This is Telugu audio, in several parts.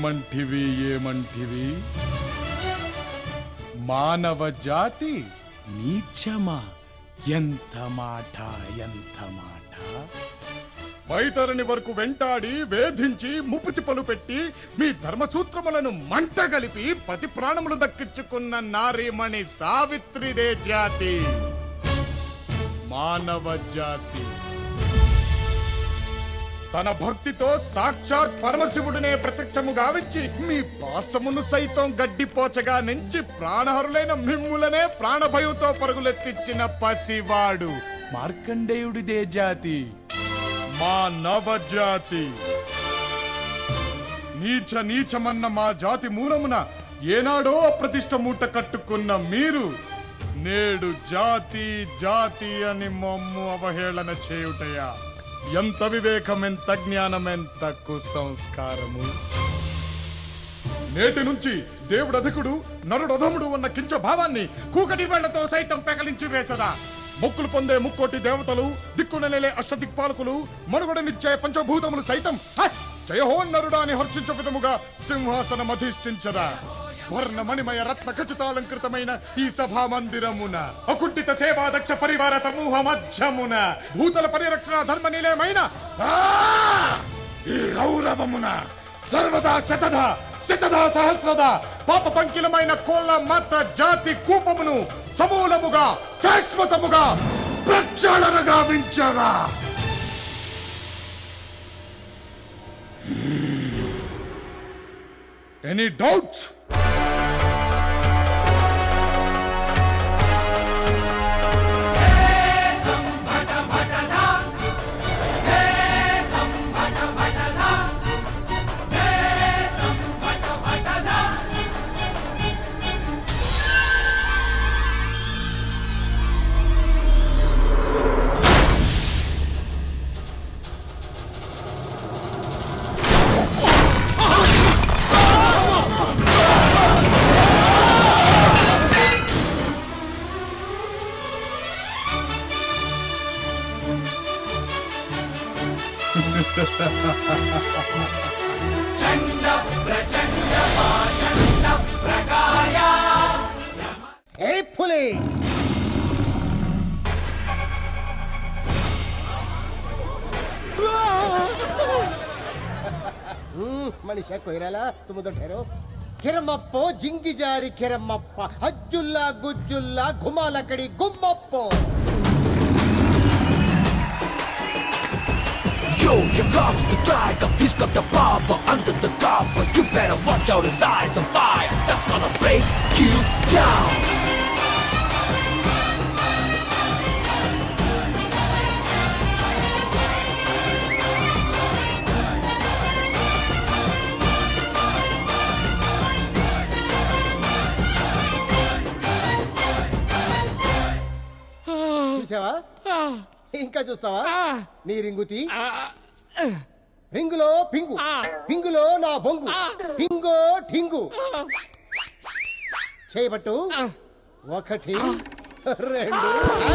ఏమంటివి ఏమంటివి మానవ జాతి నీచమా ఎంత మాట ఎంత మాట వైతరుని వరకు వెంటాడి వేధించి ముప్పుతిప్పలు పెట్టి మీ ధర్మసూత్రములను మంట కలిపి పతి ప్రాణములు దక్కించుకున్న నారీమణి సావిత్రిదే జాతి మానవ జాతి తన భక్తితో సాక్షాత్ పరమశివుడినే ప్రత్యక్షము గావించి మీ పాసమును సైతం గడ్డిపోచగా నుంచి ప్రాణహరులైన మిమ్ములనే ప్రాణభయంతో పరుగులెత్తిచ్చిన పసివాడు మార్కండేయుడిదే జాతి మా నవజాతి నీచ నీచమన్న మా జాతి మూలమున ఏనాడో అప్రతిష్ట మూట కట్టుకున్న మీరు నేడు జాతి జాతి అని మమ్ము అవహేళన చేయుటయా ఎంత వివేకం ఎంత జ్ఞానం ఎంత కుసంస్కారము నేటి నుంచి దేవుడు అధికుడు నరుడు అధముడు ఉన్న కించ భావాన్ని కూకటి వేళ్లతో సైతం పెకలించి వేసదా మొక్కులు పొందే ముక్కోటి దేవతలు దిక్కునలే అష్టదిక్పాలకులు మనుగడనిచ్చే పంచభూతములు సైతం హ! జయహో నరుడా అని హర్షించ విధముగా సింహాసనం అధిష్ఠించదా స్వర్ణ మణిమయ రత్న ఖచ్చితాలంకృతమైన ఈ సభా మందిరమున అకుంఠిత సేవా దక్ష పరివార సమూహ మధ్యమున భూతల పరిరక్షణ ధర్మ నిలయమైన ఆ! ఈ గౌరవమున సర్వదా శతధ శతధ సహస్రద పాప పంకిలమైన కోళ్ళ మాత్ర జాతి కూపమును సమూలముగా శాశ్వతముగా ప్రక్షాళన గావించగా ఎనీ డౌట్స్ ఏ పులి ಹ್ಮ್, ಮನುಷ್ಯ ಕೊಯ್ರಲ್ಲ ತುಂಬ ದೊಡ್ಡ ಹೇರು ಕಿರಮಪ್ಪೋ ಜಿಂಗಿ ಜಾರಿ ಕಿರಮಪ್ಪ ಅಜ್ಜುಲ್ಲ ಗುಜ್ಜುಲ್ಲ ಗುಮಾಲ ಕಡಿ ಗುಮ್ಮಪ್ಪೋ Yo, here comes the tiger. He's got the power under the cover. You better watch out, his eyes on fire. That's gonna break you down. చూసావా ఇంకా చూస్తావా నీ రింగుతి రింగులో పింగు పింగులో నా బొంగు పింగో ఠింగు చేయబట్టు ఒకటి రెండు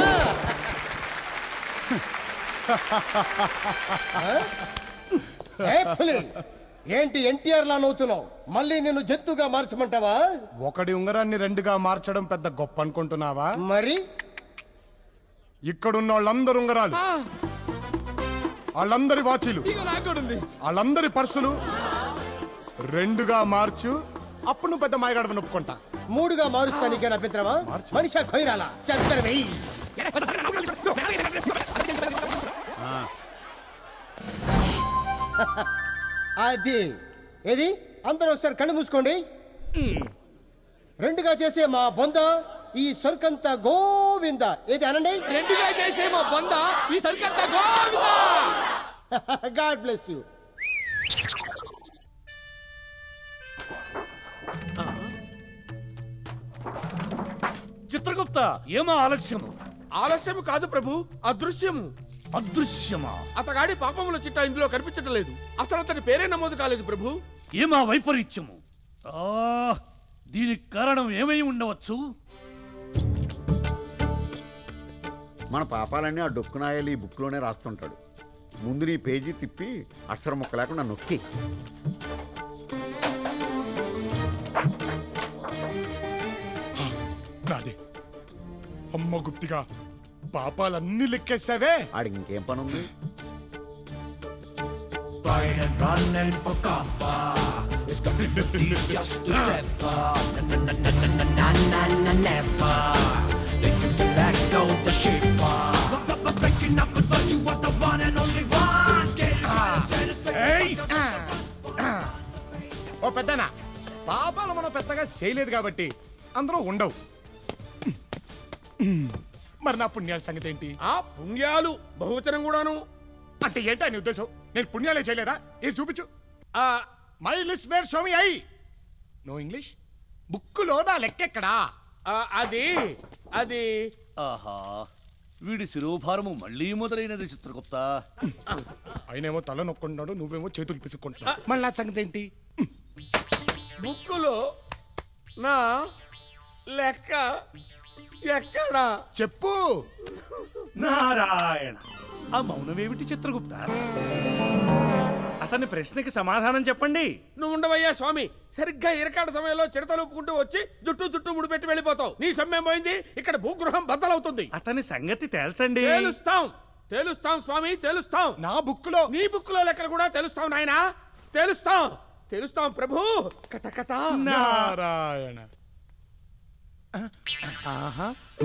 ఆ. ఏ పులి, ఏంటి ఎన్టీఆర్ లా నవ్వుతున్నావు మళ్ళీ నిన్ను జంతుగా మార్చమంటావా ఒకడి ఉంగరాన్ని రెండుగా మార్చడం పెద్ద గొప్ప అనుకుంటున్నావా మరి ఇక్కడున్న వాళ్ళందరు ఉంగరాలు వాళ్ళందరి వాచీలు వాళ్ళందరి పర్సులు రెండుగా మార్చు అప్పుడు నువ్వు పెద్ద మాయగాడమని ఒప్పుకుంటా మూడుగా మారుస్తా నీకేనా అభ్యంతరమా మనిషి ఖైరాలా చందర వెయ్యి అది ఏది అందరూ ఒకసారి కళ్ళు మూసుకోండి రెండుగా చేసే మా బొంద ఈ సొరకంత గోవింద ఏది అనండి రెండుగా చేసే మా బొంద ఈ సరికంత Govinda God bless you Chitragupta ఏమా ఆలస్యము ఆలస్యము కాదు ప్రభు అదృశ్యము అదృశ్యమా అతగాడి పాపముల చిట్టా ఇందులో కనిపించటం లేదు అసలు అతని పేరే నమోదు కాలేదు ప్రభు ఏమా వైపరీత్యము ఆ, దీనికి కారణం ఏమై ఉండవచ్చు మన పాపాలన్నీ ఆ డొక్కునాయాలు ఈ బుక్లోనే రాస్తుంటాడు ముందు నీ పేజీ తిప్పి అక్షరం ముక్క లేకుండా నొక్కి నాదే అమ్మ గుప్తిగా పాపాలన్నీ లెక్కేసావే ఆడికి ఇంకేం పని ఉంది Riding, running for cover. It's got sympathies just to never. Na na na na na na na na na never. Then you can let go the shaper. Breaking up and fuck you what the one and only one. Get it right and set it straight. ఓ పెద్దనా పాపాలు మనం పెద్దగా చేయలేదు కాబట్టి అందరూ ఉండవు మరి నా పుణ్యాల సంగతి ఏంటి ఆ పుణ్యాలు బహువచనం కూడాను అంటే ఏంటా నీ ఉద్దేశం నేను పుణ్యాలే చేయలేదా ఇది చూపించు ఆ my list where show me I know English బుక్కులో నా లెక్కెక్కడా ఆ, అది అది ఆహా వీడి శిరోభారము మళ్ళీ మొదలైనది చిత్రగుప్త ఆయనేమో తల నొక్కుంటున్నాడు నువ్వేమో చేతులు పిసుక్కుంటున్నావు మళ్ళీ నా సంగతి ఏంటి బుక్కులో నా లెక్క ఎక్కడా చెప్పు నారాయణ ఆ మౌనమేమిటి చిత్రగుప్త అతని ప్రశ్నకి సమాధానం చెప్పండి నువ్వు ఉండవయ్యా స్వామి సరిగ్గా ఇరకాడ సమయంలో చిడతలు ఒప్పుకుంటూ వచ్చి జుట్టు జుట్టు ముడిపెట్టి వెళ్ళిపోతావు నీ సమ్మెం పోయింది ఇక్కడ భూగృహం బద్దలవుతుంది అతని సంగతి తేల్చండి తేలుస్తాం తేలుస్తాం స్వామి తేలుస్తాం నా బుక్కులో నీ బుక్కులో లెక్కలు కూడా తెలుస్తాం నాయనా తేలుస్తాం తెలుస్తాం ప్రభు కటకట నారాయణ ఆహా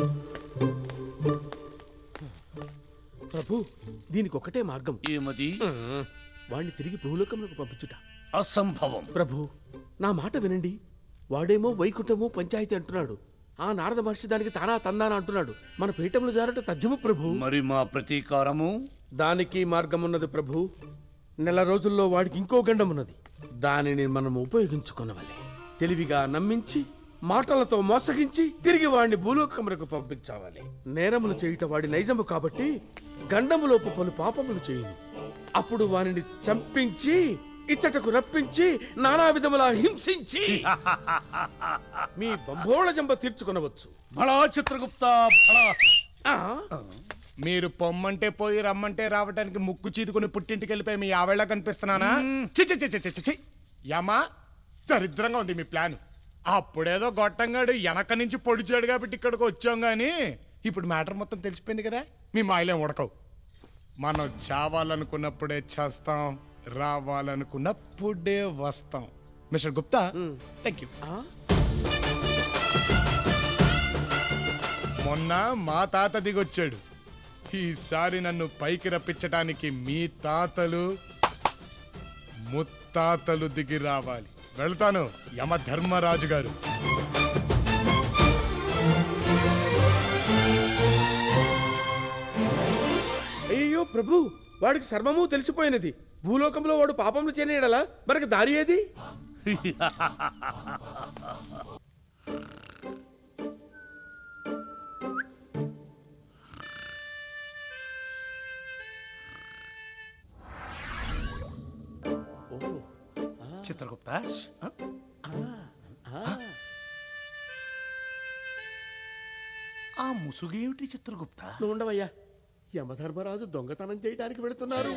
ప్రభు దీనికి ఒకటే మార్గం ఏమది వాణ్ణి తిరిగి భూలోకములకు పంపించుట అసంభవం ప్రభు నా మాట వినండి వాడేమో వైకుంఠము పంచాయతీ అంటున్నాడు ఆ నారద మహర్షి దానికి తానా తందాన అంటున్నాడు మన పీఠములు జారట తథ్యము ప్రభు మరి మా ప్రతీకారము దానికి మార్గం ఉన్నది ప్రభు నెల రోజుల్లో వాడికి ఇంకో గండం ఉన్నది దానిని మనం ఉపయోగించుకునవాలి తెలివిగా నమ్మించి మాటలతో మోసగించి తిరిగి వాడిని భూలోకములకు పంపించాలి నేరములు చేయుట వాడి నైజము కాబట్టి గండములోపు పలు పాపములు చేయును అప్పుడు వానిని చంపించి ఇచ్చటకు రప్పించి నానా విధములా హింసించి మీ బంభోళ జంబ తీర్చుకొనవచ్చు బళా చిత్రగుప్త బళా ఆ? మీరు పొమ్మంటే పోయి రమ్మంటే రావడానికి ముక్కు చీదుకుని పుట్టింటికి వెళ్ళిపోయి మీ ఆవిడ కనిపిస్తున్నానా చిచి చిచి చిచి చి యమా దరిద్రంగా ఉంది మీ ప్లాన్ అప్పుడేదో గొట్టంగాడు వెనక నుంచి పొడిచాడు కాబట్టి ఇక్కడికి వచ్చాం గానీ ఇప్పుడు మ్యాటర్ మొత్తం తెలిసిపోయింది కదా మీ మాయలేం ఉడకవు మనం చావాలనుకున్నప్పుడే చేస్తాం రావాలనుకున్నప్పుడే వస్తాం మిస్టర్ గుప్తా థ్యాంక్ యూ మొన్న మా తాత దిగొచ్చాడు ఈసారి నన్ను పైకి రప్పించటానికి మీ తాతలు ముత్తాతలు దిగి రావాలి వెళ్తాను యమ ధర్మరాజు గారు అయ్యో ప్రభు వాడికి సర్వము తెలిసిపోయినది భూలోకంలో వాడు పాపములు చేయనీయడలా మనకి దారి ఏది చిత్రగుప్త ఆ ముసుగేమిటి చిత్రగుప్త నువ్వు ఉండవయ్యా యమధర్మరాజు దొంగతనం చేయడానికి వెళుతున్నారు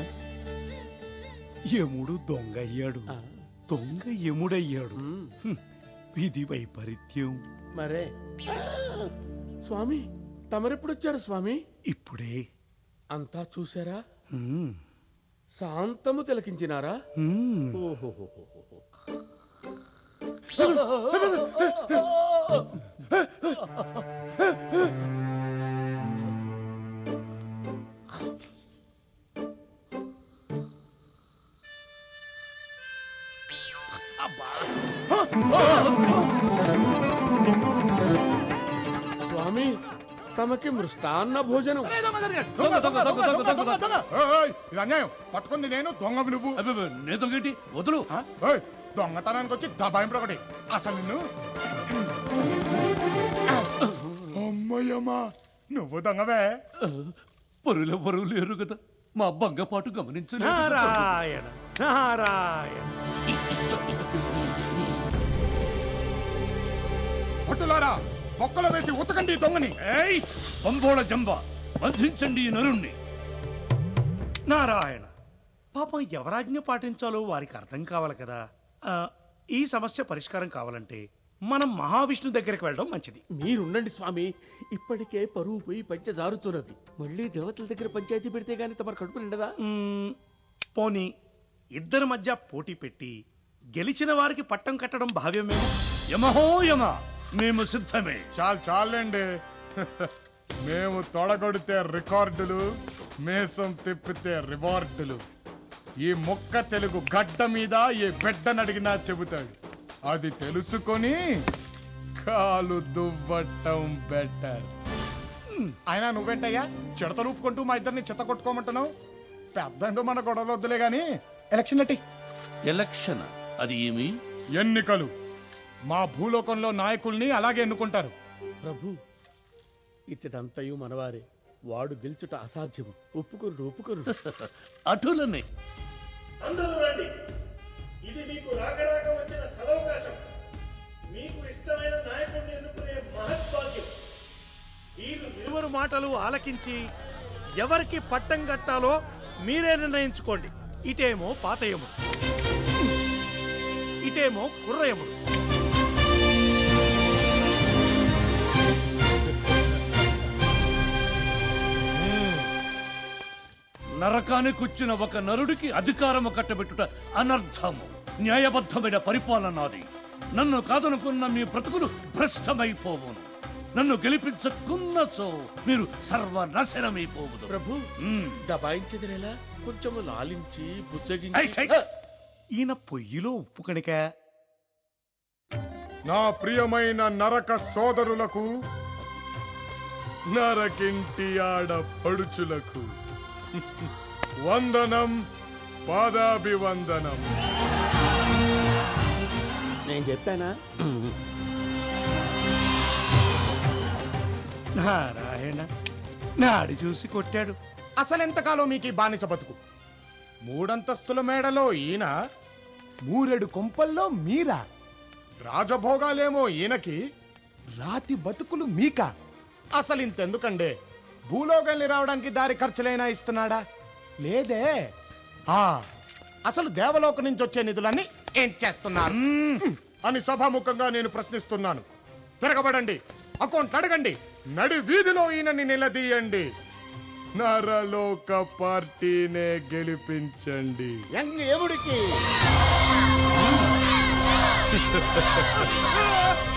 యముడు దొంగ అయ్యాడు దొంగ యముడయ్యాడు హ్మ్. విధి వైపరీత్యం మరే స్వామి తమరెప్పుడు వచ్చారు స్వామి ఇప్పుడే అంతా చూసారా హ్మ్. శాంతము తిలకించినారా హ్మ్. ఓహోహోహోహో. స్వామి తమకి మృష్టాన్న భోజనం దొంగ దొంగ దొంగ దొంగ దొంగ దొంగ ఏయ్, ఇది అన్యాయం పట్టుకుంది నేను దొంగవి నువ్వు అబ్బబ్బ, నే దొంగేంటి వదులు ఏయ్, దొంగతనానికి వచ్చి దబాయింపు ఒకటి అసలు నిన్ను అమ్మయ్యమ్మా నువ్వు దొంగవే పరుల పరువు లేరు కదా మా బంగపాటు గమనించలేదు నారాయణ నారాయణ పట్టులారా మొక్కలు వేసి ఉతకండి ఈ దొంగని ఏయ్ పంబోళ జంబ బంధించండి ఈ నరుణ్ణి నారాయణ పాపం ఎవరాజ్ఞ పాటించాలో వారికి అర్థం కావాలి కదా ఆ, ఈ సమస్య పరిష్కారం కావాలంటే మనం మహావిష్ణు దగ్గరికి వెళ్ళడం మంచిది మీరుండండి స్వామి ఇప్పటికే పరువు పోయి పంచ జారుతున్నది మళ్ళీ దేవతల దగ్గర పంచాయతీ పెడితే గానీ తమరు కడుపు నిండదా మ్మ్, పోనీ ఇద్దరి మధ్య పోటీ పెట్టి గెలిచిన వారికి పట్టం కట్టడం భావ్యమేమో యమహో యమ మేము సిద్ధమే చాలు చాలండి మేము తొడగొడితే రికార్డులు మేసం తిప్పితే రివార్డులు ఈ మొక్క తెలుగు గడ్డ మీద ఏ బిడ్డనడిగినా చెబుతాడు అది తెలుసుకొని కాలు దువ్వటం బెటర్ అయినా నువ్వేంటయ్యా చిడత రూపుకుంటూ మా ఇద్దరిని చెత్త కొట్టుకోమంటున్నావు పెద్దంగా మన గొడవలు వద్దులే గాని ఎలక్షన్ ఎట్టి ఎలక్షన్ అది ఏమి ఎన్నికలు మా భూలోకంలో నాయకుల్ని అలాగే ఎన్నుకుంటారు ప్రభు ఇతడంతయు మనవారే వాడు గెలుచుట అసాధ్యము ఒప్పుకొరు ఒప్పుకొరు అటులనే అందరూ రండి ఇది మీకు రాక రాక వచ్చిన సదవకాశం మీకు ఇష్టమైన నాయకుడిని ఎన్నుకునే మహత్భాగ్యం వీరు ఇరువురు మాటలు ఆలకించి ఎవరికి పట్టం కట్టాలో మీరే నిర్ణయించుకోండి ఇటేమో పాతయముడు ఇటేమో కుర్రయముడు నరకానికొచ్చిన ఒక నరుడికి అధికారము కట్టబెట్టుట అనర్థము న్యాయబద్ధమైన పరిపాలన నాది నన్ను కాదనుకున్న మీ బ్రతుకులు భ్రష్టమైపోవును నన్ను గెలిపించకున్నచో మీరు సర్వనాశనమైపోవుదు ప్రభు మ్మ్. దబాయించదిరేలా కొంచెము లాలించి ఐ, బుజ్జగించి ఐ. ఈయన పొయ్యిలో ఉప్పు కణిక నా ప్రియమైన నరక సోదరులకు నరకింటి ఆడ పడుచులకు వందనం పాదాభివందనం నేను చెప్పానా నారాయణ నాడి చూసి కొట్టాడు అసలెంతకాలం మీకు ఈ బానిస బతుకు మూడంతస్తుల మేడలో ఈయన మూరెడు కొంపల్లో మీరా రాజభోగాలేమో ఈయనకి రాతి బతుకులు మీక అసలు ఇంతెందుకండే భూలోకాన్ని రావడానికి దారి ఖర్చులైనా ఇస్తున్నాడా లేదే ఆ అసలు దేవలోక నుంచి వచ్చే నిధులన్నీ ఏం చేస్తున్నారు అని సభాముఖంగా నేను ప్రశ్నిస్తున్నాను తిరగబడండి అకౌంట్ అడగండి నడి వీధిలో ఈయనని నిలదీయండి నరలోక పార్టీనే గెలిపించండి యంగ్ ఎముడికి